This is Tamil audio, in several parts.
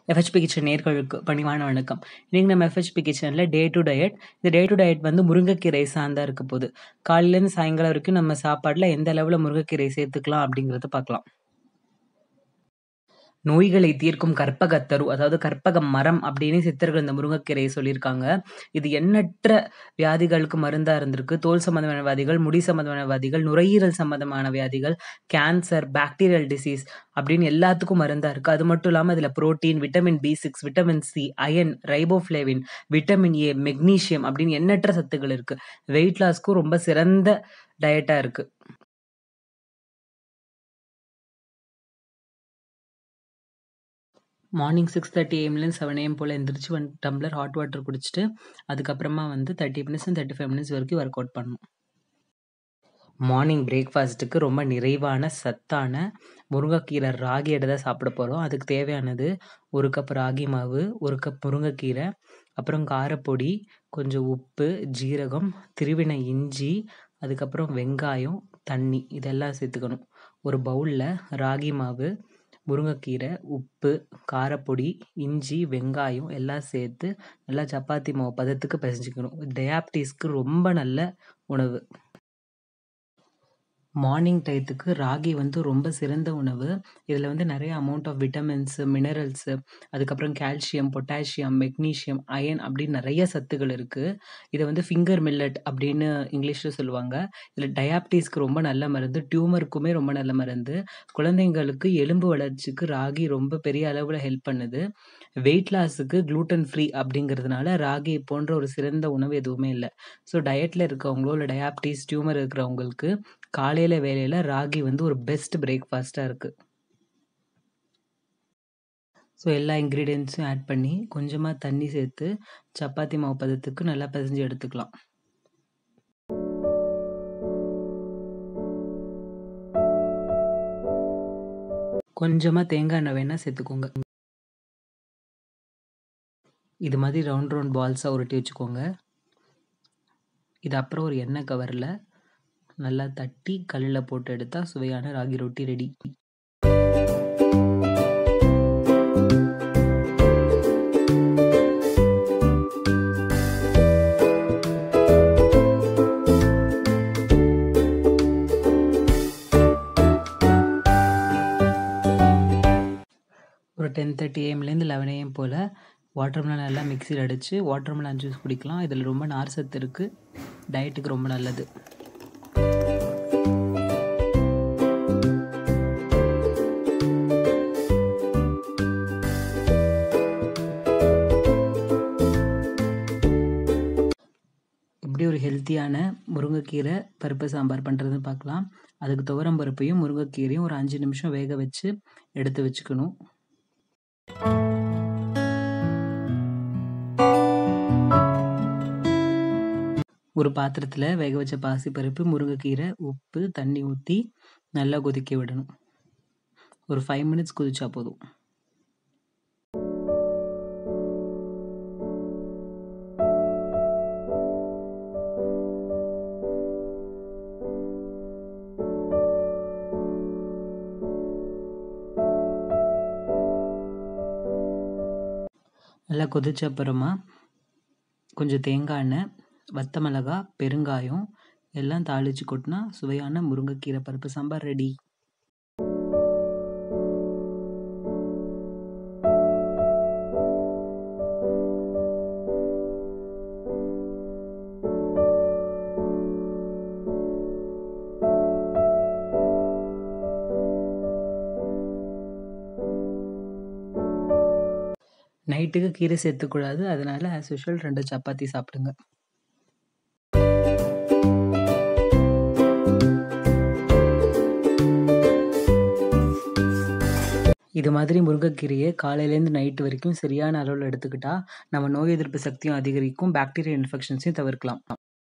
எஃப்ஹெச்பி கிச்சன் நேர்களுக்கு பணிவான வணக்கம் இன்னைக்கு நம்ம எஃப்ஹெச்பி கிச்சனில் டே டு டயட் இந்த டே டு டயட் வந்து முருங்கைக்கீரை சார்ந்தா இருக்க போகுது காலையிலேருந்து சாயங்காலம் வரைக்கும் நம்ம சாப்பாட்டில் எந்த அளவில் முருங்கைக்கீரை சேர்த்துக்கலாம் அப்படிங்கிறத பார்க்கலாம் நோய்களை தீர்க்கும் கற்பகத்தரு அதாவது கற்பக மரம் அப்படின்னு சித்தர்கள் இந்த முருங்கைக்கீரையை சொல்லியிருக்காங்க இது எண்ணற்ற வியாதிகளுக்கு மருந்தா இருந்திருக்கு தோல் சம்பந்தமான வியாதிகள் முடி சம்பந்தமான வியாதிகள் நுரையீரல் சம்பந்தமான வியாதிகள் கேன்சர் பாக்டீரியல் டிசீஸ் அப்படின்னு எல்லாத்துக்கும் மருந்தா இருக்கு அது மட்டும் இல்லாமல் இதில் protein vitamin B six vitamin C iron riboflavin vitamin A magnesium அப்படின்னு எண்ணற்ற சத்துக்கள் இருக்கு வெயிட் லாஸ்க்கும் ரொம்ப சிறந்த டயட்டா இருக்கு மார்னிங் சிக்ஸ் தேர்ட்டி ஏஎம்லேருந்து செவன் ஏஎம் போல் எந்திரிச்சு ஒன் டம்ளர் ஹாட் வாட்டர் குடிச்சிட்டு அதுக்கப்புறமா வந்து thirty minutes thirty five minutes வரைக்கும் ஒர்க் அவுட் பண்ணணும் மார்னிங் பிரேக்ஃபாஸ்ட்டுக்கு ரொம்ப நிறைவான சத்தான முருங்கைக்கீரை ராகியோட தான் சாப்பிட போகிறோம் அதுக்கு தேவையானது ஒரு கப் ராகி மாவு ஒரு கப் முருங்கைக்கீரை அப்புறம் காரப்பொடி கொஞ்சம் உப்பு ஜீரகம் திருவின இஞ்சி அதுக்கப்புறம் வெங்காயம் தண்ணி இதெல்லாம் சேர்த்துக்கணும் ஒரு பவுலில் ராகி மாவு முருங்கைக்கீரை உப்பு காரப்பொடி இஞ்சி வெங்காயம் எல்லாம் சேர்த்து நல்லா சப்பாத்தி மாவு பதத்துக்கு பிசைஞ்சிக்கணும் டயாபிட்டிஸ்க்கு ரொம்ப நல்ல உணவு மார்னிங் டயத்துக்கு ராகி வந்து ரொம்ப சிறந்த உணவு இதில் வந்து நிறைய அமௌண்ட் ஆஃப் விட்டமின்ஸு மினரல்ஸு அதுக்கப்புறம் கால்சியம் பொட்டாசியம் மெக்னீஷியம் அயன் அப்படின்னு நிறைய சத்துக்கள் இருக்குது இதை வந்து ஃபிங்கர் மில்லட் அப்படின்னு இங்கிலீஷில் சொல்லுவாங்க இதில் டயாபிட்டிஸ்க்கு ரொம்ப நல்ல மருந்து டியூமருக்குமே ரொம்ப நல்ல மருந்து குழந்தைங்களுக்கு எலும்பு வளர்ச்சிக்கு ராகி ரொம்ப பெரிய அளவில் ஹெல்ப் பண்ணுது வெயிட் லாஸுக்கு க்ளூட்டன் ஃப்ரீ அப்படிங்கிறதுனால ராகி போன்ற ஒரு சிறந்த உணவு எதுவுமே இல்லை ஸோ டயட்டில் இருக்கவங்களோ இல்லை டயாபிட்டிஸ் டியூமர் இருக்கிறவங்களுக்கு காலையில் வேலையில் ராகி வந்து ஒரு பெஸ்ட் பிரேக்ஃபாஸ்ட்டாக இருக்குது ஸோ எல்லா இன்க்ரீடியன்ஸும் ஆட் பண்ணி கொஞ்சமாக தண்ணி சேர்த்து சப்பாத்தி மாவு பதத்துக்கு நல்லா பிசைஞ்சு எடுத்துக்கலாம் கொஞ்சமாக தேங்காய் எண்ணெய் வேணால் சேர்த்துக்கோங்க இது மாதிரி ரவுண்ட் ரவுண்ட் பால்ஸாக உருட்டி வச்சுக்கோங்க இது அப்புறம் ஒரு எண்ணெய் கவரில் நல்லா தட்டி கல்லில் போட்டு எடுத்தால் சுவையான ராகி ரொட்டி ரெடி ஒரு டென் தேர்ட்டி ஏஎம்லேருந்து லெவன் ஏஎம் போல் வாட்டர்மெலன் நல்லா மிக்சியில் அடித்து வாட்டர்மெலன் ஜூஸ் குடிக்கலாம் இதில் ரொம்ப நார் சத்து இருக்குது டயட்டுக்கு ரொம்ப நல்லது எப்படி ஒரு ஹெல்த்தியான முருங்கைக்கீரை பருப்பு சாம்பார் பண்ணுறதுன்னு பார்க்கலாம் அதுக்கு துவரம் பருப்பையும் முருங்கைக்கீரையும் ஒரு அஞ்சு நிமிஷம் வேக வச்சு எடுத்து வச்சுக்கணும் ஒரு பாத்திரத்தில் வேக வச்ச பாசிப்பருப்பு முருங்கைக்கீரை உப்பு தண்ணி ஊற்றி நல்லா கொதிக்க விடணும் ஒரு ஃபைவ் மினிட்ஸ் கொதிச்சா போதும் நல்லா கொதிச்ச அப்புறமா கொஞ்சம் தேங்காய் எண்ணெய் வத்த மிளகா பெருங்காயம் எல்லாம் தாளித்து கொட்டினா சுவையான முருங்கைக்கீரை பருப்பு சாம்பார் ரெடி நைட்டுக்கு கீரை சேர்த்துக்கூடாது அதனால ஆஸ் யூஷுவல் ரெண்டு சப்பாத்தி சாப்பிடுங்க இது மாதிரி முருங்கைக்கீரையை காலையிலேருந்து நைட்டு வரைக்கும் சரியான அளவில் எடுத்துக்கிட்டா நம்ம நோய் எதிர்ப்பு சக்தியும் அதிகரிக்கும் பாக்டீரியா இன்ஃபெக்ஷன்ஸையும் தவிர்க்கலாம்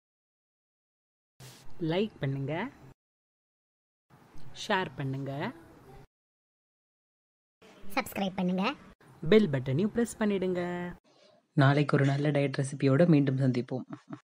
லைக் பண்ணுங்க ஷேர் பண்ணுங்க சப்ஸ்கிரைப் பண்ணுங்க பெல் பட்டனையும் ப்ரெஸ் பண்ணிடுங்க நாளைக்கு ஒரு நல்ல டயட் ரெசிபியோட மீண்டும் சந்திப்போம்